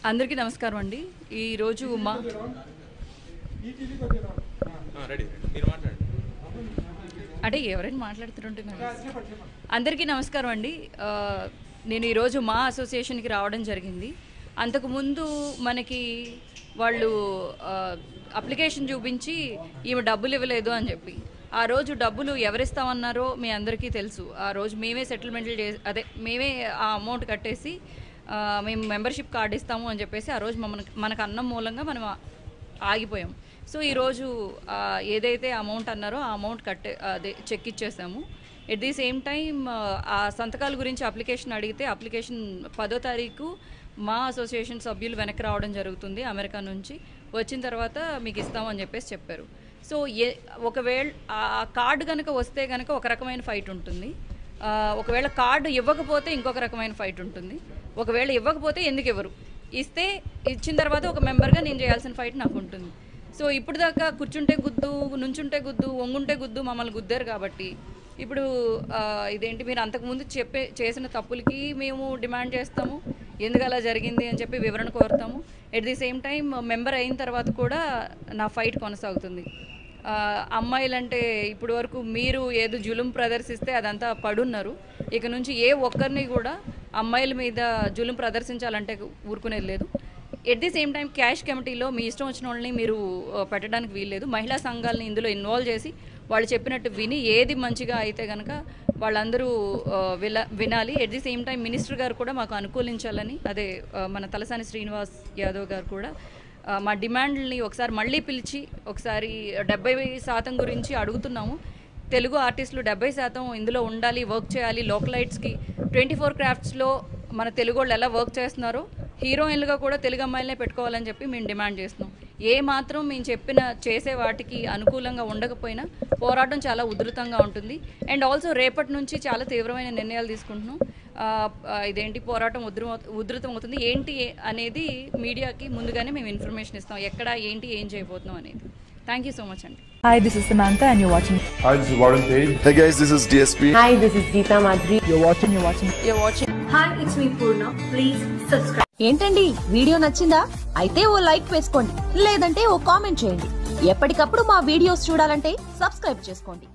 అందరికీ నమస్కారం అండి ఈరోజు మా రెడీ మీరు మాట్లాడండి అంటే ఎవరైనా మాట్లాడుతుంటే నాకు అందరికీ నమస్కారం అండి ఆ, నేను ఈరోజు మా అసోసియేషన్కి రావడం జరిగింది అంతకుముందు మనకి వాళ్ళు అప్లికేషన్ చూపించి ఈమె డబ్బులు ఇవ్వలేదు అని చెప్పి ఆ రోజు డబ్బులు ఎవరిస్తామన్నారో మీ అందరికీ తెలుసు ఆ రోజు మేమే సెటిల్మెంట్లు చే అదే మేమే ఆ అమౌంట్ కట్టేసి ఆ, మేము మెంబర్షిప్ కార్డు ఇస్తాము అని చెప్పేసి ఆ రోజు మమ్మల్ని మనకు అన్నం మూలంగా మనం ఆగిపోయాం సో ఈరోజు ఆ, ఏదైతే అమౌంట్ అన్నారో ఆ అమౌంట్ కట్టే అదే చెక్ ఇచ్చేసాము ఎట్ ది సేమ్ టైం ఆ సంతకాల గురించి అప్లికేషన్ అడిగితే అప్లికేషన్ పదో తారీఖు మా అసోసియేషన్ సభ్యులు వెనక్కి రావడం జరుగుతుంది అమెరికా నుంచి వచ్చిన తర్వాత మీకు ఇస్తామని చెప్పేసి చెప్పారు సో ఏ ఒకవేళ ఆ కార్డు కనుక వస్తే కనుక ఒక రకమైన ఫైట్ ఉంటుంది ఆ, ఒకవేళ కార్డు ఇవ్వకపోతే ఇంకొక రకమైన ఫైట్ ఉంటుంది ఒకవేళ ఇవ్వకపోతే ఎందుకు ఇవ్వరు ఇస్తే ఇచ్చిన తర్వాత ఒక మెంబర్గా నేను చేయాల్సిన ఫైట్ నాకు ఉంటుంది సో ఇప్పుడు దాకా కూర్చుంటే గుద్దు నుంచుంటే గుద్దు వంగుంటే గుద్దు మమ్మల్ని గుద్దారు కాబట్టి ఇప్పుడు ఆ, ఇదేంటి మీరు అంతకుముందు చెప్పే చేసిన తప్పులకి మేము డిమాండ్ చేస్తాము ఎందుకు అలా జరిగింది అని చెప్పి వివరణ కోరుతాము at the same time member అయిన తర్వాత కూడా నా ఫైట్ కొనసాగుతుంది ఆ, అమ్మాయిలంటే ఇప్పుడు వరకు మీరు ఏదో జులుం ప్రదర్శిస్తే అదంతా పడున్నారు ఇక నుంచి ఏ ఒక్కరిని కూడా అమ్మాయిల మీద జులుం ప్రదర్శించాలంటే ఊరుకునేది లేదు at the same time cash కమిటీలో మీ ఇష్టం వచ్చిన వాళ్ళని మీరు ఆ, పెట్టడానికి వీల్లేదు మహిళా సంఘాలని ఇందులో ఇన్వాల్వ్ చేసి వాళ్ళు చెప్పినట్టు విని ఏది మంచిగా అయితే కనుక వాళ్ళందరూ ఆ, విల వినాలి at the same time minister గారు కూడా మాకు అనుకూలించాలని అదే ఆ, మన తలసాని శ్రీనివాస్ యాదవ్ గారు కూడా ఆ, మా డిమాండ్ని ఒకసారి మళ్ళీ పిలిచి ఒకసారి డెబ్బై శాతం గురించి అడుగుతున్నాము తెలుగు ఆర్టిస్టులు డెబ్బై శాతం ఇందులో ఉండాలి వర్క్ చేయాలి లోకలైట్స్కి ట్వంటీ ఫోర్ క్రాఫ్ట్స్లో మన తెలుగు వాళ్ళు ఎలా వర్క్ చేస్తున్నారో హీరోయిన్లుగా కూడా తెలుగు అమ్మాయిలనే పెట్టుకోవాలని చెప్పి మేము డిమాండ్ చేస్తున్నాం ఏ మాత్రం మేము చెప్పిన చేసే వాటికి అనుకూలంగా ఉండకపోయినా పోరాటం చాలా ఉధృతంగా ఉంటుంది అండ్ ఆల్సో రేపటి నుంచి చాలా తీవ్రమైన నిర్ణయాలు తీసుకుంటున్నాం ఆ, ఆ, ఇదేంటి పోరాటం ఉధృ ఉధృతం అవుతుంది ఏంటి ఏ- అనేది మీడియాకి ముందుగానే మేము ఇన్ఫర్మేషన్ ఇస్తాం ఎక్కడ ఏంటి ఏం చేయబోతున్నాం అనేది థ్యాంక్ యూ సో మచ్ అండి Hi, this is Samantha, and you're watching. Hi, this is Warren Page. Hey guys, this is DSP. Hi, this is Geeta Madhuri. You're watching. You're watching. You're watching. Hi, it's me Purna. Please subscribe. ఏంటండి video నచ్చిందా అయితే ఓ like వేసుకోండి లేదంటే ఓ comment చేయండి ఎప్పటికప్పుడు మా videos చూడాలంటే subscribe చేసుకోండి